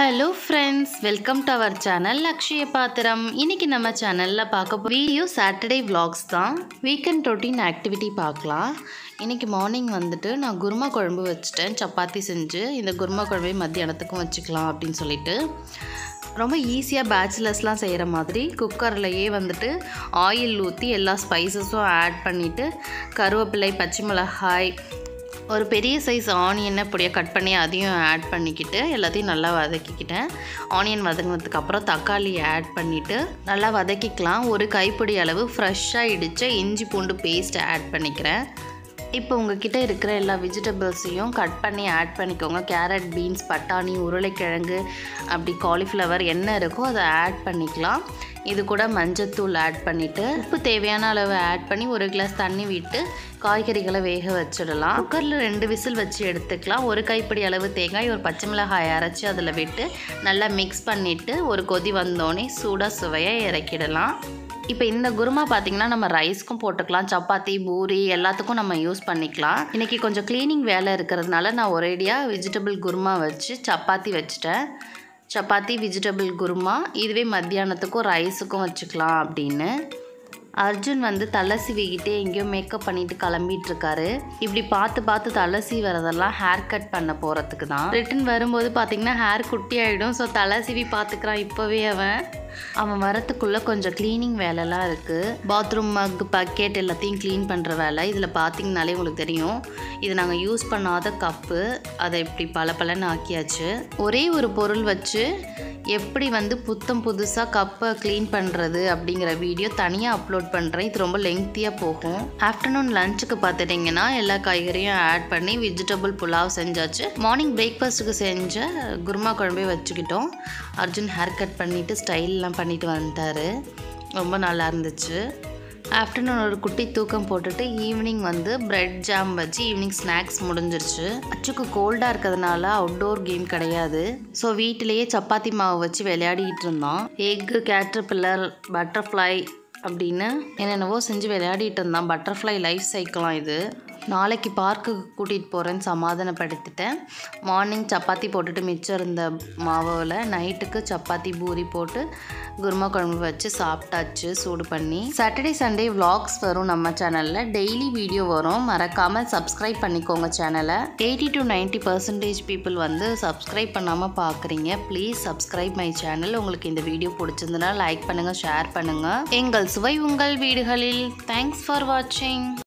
hello friends welcome to our channel Lakshaya Pathram இன்னைக்கு நம்ம சேனலில் பார்க்க போ வீடியோ சாட்டர்டே vlogs தான் வீக்கெண்ட் ரொட்டீன் ஆக்டிவிட்டி பார்க்கலாம் இன்னைக்கு மார்னிங் வந்துட்டு நான் குருமா குழம்பு வச்சுட்டேன் சப்பாத்தி செஞ்சு இந்த குருமா குழம்பை மத்தியானத்துக்கும் வச்சுக்கலாம் அப்படின்னு சொல்லிட்டு ரொம்ப ஈஸியாக பேச்சுலர்ஸ்லாம் செய்கிற மாதிரி குக்கர்லையே வந்துட்டு ஆயில் ஊற்றி எல்லா ஸ்பைசஸும் ஆட் பண்ணிவிட்டு கருவேப்பிலை பச்சை மிளகாய் ஒரு பெரிய சைஸ் ஆனியனை பொடியாக கட் பண்ணி அதையும் ஆட் பண்ணிக்கிட்டு எல்லாத்தையும் நல்லா வதக்கிக்கிட்டேன் ஆனியன் வதங்கினதுக்கு அப்புறம் தக்காளி ஆட் பண்ணிவிட்டு நல்லா வதக்கிக்கலாம் ஒரு கைப்பிடி அளவு ஃப்ரெஷ்ஷாக இடித்த இஞ்சி பூண்டு பேஸ்ட் ஆட் பண்ணிக்கிறேன் இப்போ உங்ககிட்ட இருக்கிற எல்லா வெஜிடபிள்ஸையும் கட் பண்ணி ஆட் பண்ணிக்கோங்க கேரட் பீன்ஸ் பட்டாணி உருளைக்கிழங்கு அப்படி காலிஃப்ளவர் என்ன இருக்கோ அதை ஆட் பண்ணிக்கலாம் இது கூட மஞ்சத்தூள் ஆட் பண்ணிவிட்டு உப்பு தேவையான அளவு ஆட் பண்ணி ஒரு கிளாஸ் தண்ணி விட்டு காய்கறிகளை வேக வச்சிடலாம் குக்கரில் ரெண்டு விசில் வச்சு எடுத்துக்கலாம் ஒரு கைப்பிடி அளவு தேங்காய் ஒரு பச்சை மிளகாய் அரைச்சி அதில் விட்டு நல்லா மிக்ஸ் பண்ணிவிட்டு ஒரு கொதி வந்தோடனே சூடாக சுவையாக இறக்கிடலாம் இப்போ இந்த குருமா பார்த்தீங்கன்னா நம்ம ரைஸ்க்கும் போட்டுக்கலாம் சப்பாத்தி பூரி எல்லாத்துக்கும் நம்ம யூஸ் பண்ணிக்கலாம் இன்றைக்கி கொஞ்சம் க்ளீனிங் வேலை இருக்கிறதுனால நான் ஒரேடியாக வெஜிடபிள் குருமா வச்சு சப்பாத்தி வச்சுட்டேன் சப்பாத்தி வெஜிடபிள் குருமா இதுவே மத்தியானத்துக்கும் ரைஸுக்கும் வச்சுக்கலாம் அப்படின்னு அர்ஜுன் வந்து தலை சீவிக்கிட்டே எங்கேயோ மேக்கப் பண்ணிட்டு கிளம்பிட்டு இருக்காரு இப்படி பார்த்து பார்த்து தலை சீவறதெல்லாம் ஹேர் கட் பண்ண போகிறதுக்கு தான் ரிட்டன் வரும்போது பார்த்தீங்கன்னா ஹேர் குட்டி ஆகிடும் ஸோ தலை சீவி பார்த்துக்கிறான் இப்போவே அவன் அவன் வரத்துக்குள்ளே கொஞ்சம் க்ளீனிங் வேலைலாம் இருக்குது பாத்ரூம் மக் பக்கெட் எல்லாத்தையும் க்ளீன் பண்ணுற வேலை இதில் பார்த்தீங்கனாலே உங்களுக்கு தெரியும் இது நாங்கள் யூஸ் பண்ணாத கப்பு அதை இப்படி பல பலன்னு ஆக்கியாச்சு ஒரே ஒரு பொருள் வச்சு எப்படி வந்து புத்தம் புதுசாக கப்பை க்ளீன் பண்ணுறது அப்படிங்கிற வீடியோ தனியாக அப்லோட் பண்ணுறேன் இது ரொம்ப லெங்க்த்தியாக போகும் ஆஃப்டர்நூன் லஞ்சுக்கு பார்த்துட்டிங்கன்னா எல்லா காய்கறியும் ஆட் பண்ணி வெஜிடபிள் புலாவ் செஞ்சாச்சு மார்னிங் பிரேக்ஃபாஸ்ட்டுக்கு செஞ்ச குருமா குழம்பே வச்சுக்கிட்டோம் அர்ஜுன் ஹேர் கட் பண்ணிவிட்டு ஸ்டைல்லாம் பண்ணிட்டு வந்துட்டாரு ரொம்ப நல்லா இருந்துச்சு ஆஃப்டர்நூன் ஒரு குட்டி தூக்கம் போட்டுட்டு ஈவினிங் வந்து பிரெட் ஜாம் வச்சு ஈவினிங் ஸ்நாக்ஸ் முடிஞ்சிருச்சு அச்சுக்கு கோல்டாக இருக்கிறதுனால அவுட்டோர் கேம் கிடையாது ஸோ வீட்டிலேயே சப்பாத்தி மாவு வச்சு விளையாடிட்டு இருந்தோம் எக்கு கேட்டர்பில்லர் பட்டர்ஃப்ளை அப்படின்னு என்னென்னவோ செஞ்சு விளையாடிட்டு இருந்தான் பட்டர்ஃப்ளை லைஃப் சைக்கிளாம் இது நாளைக்கு பார்க்குக்கு கூட்டிகிட்டு போகிறேன்னு சமாதானப்படுத்திட்டேன் மார்னிங் சப்பாத்தி போட்டுட்டு மிச்சம் இருந்த மாவில் நைட்டுக்கு சப்பாத்தி பூரி போட்டு குருமா குழம்பு வச்சு சாப்பிட்டாச்சு சூடு பண்ணி சாட்டர்டே சண்டே vlogs வரும் நம்ம சேனலில் டெய்லி வீடியோ வரும் மறக்காமல் சப்ஸ்கிரைப் பண்ணிக்கோங்க சேனலை eighty to ninety percentage people வந்து சப்ஸ்கிரைப் பண்ணாமல் பார்க்குறீங்க ப்ளீஸ் சப்ஸ்கிரைப் மை சேனல் உங்களுக்கு இந்த வீடியோ பிடிச்சிருந்தனா லைக் பண்ணுங்கள் ஷேர் பண்ணுங்கள் எங்கள் சுவை உங்கள் வீடுகளில் தேங்க்ஸ் ஃபார் வாட்சிங்